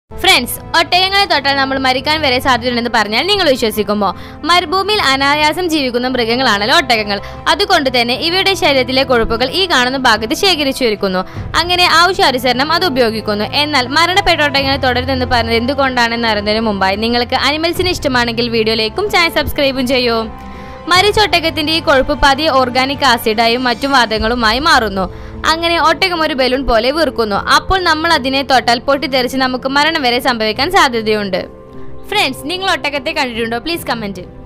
friends ഒട്ടകങ്ങളെ തൊട്ടാൽ നമ്മൾ മരിക്കാൻ വരെ സാധ്യതയുണ്ടെന്ന് പറഞ്ഞാൽ നിങ്ങൾ വിശ്വസിക്കുമോ മരുഭൂമിയിൽ അനായാസം ജീവിക്കുന്ന മൃഗങ്ങളാണല്ലോ ഒട്ടകങ്ങൾ അതുകൊണ്ട് തന്നെ ഇവയുടെ ശരീരത്തിലെ കൊഴുപ്പുകൾ ഈ കാണുന്ന ഭാഗത്ത് ശേഖരിച്ചു വെക്കുന്നു അങ്ങനെ ആവശ്യാനുസരണം അത് ഉപയോഗിക്കുന്നു എന്നാൽ മരണപ്പെട്ട ഒട്ടകങ്ങളെ തുടരുതെന്ന് പറഞ്ഞത് എന്തുകൊണ്ടാണെന്ന് അറിയുന്നതിന് മുമ്പായി നിങ്ങൾക്ക് അനിമൽസിന് ഇഷ്ടമാണെങ്കിൽ വീഡിയോയിലേക്കും ചാനൽ സബ്സ്ക്രൈബും ചെയ്യൂ മരിച്ചൊട്ടകത്തിന്റെ ഈ കൊഴുപ്പ് പതിയെ ഓർഗാനിക് ആസിഡായും മറ്റു വാദങ്ങളുമായി മാറുന്നു അങ്ങനെ ഒട്ടകം ഒരു ബലൂൺ പോലെ വീർക്കുന്നു അപ്പോൾ നമ്മൾ അതിനെ തൊട്ടാൽ പൊട്ടിത്തെറിച്ച് നമുക്ക് മരണം വരെ സംഭവിക്കാൻ സാധ്യതയുണ്ട് ഫ്രണ്ട്സ് നിങ്ങൾ ഒട്ടകത്തെ കണ്ടിട്ടുണ്ടോ പ്ലീസ് കമന്റ്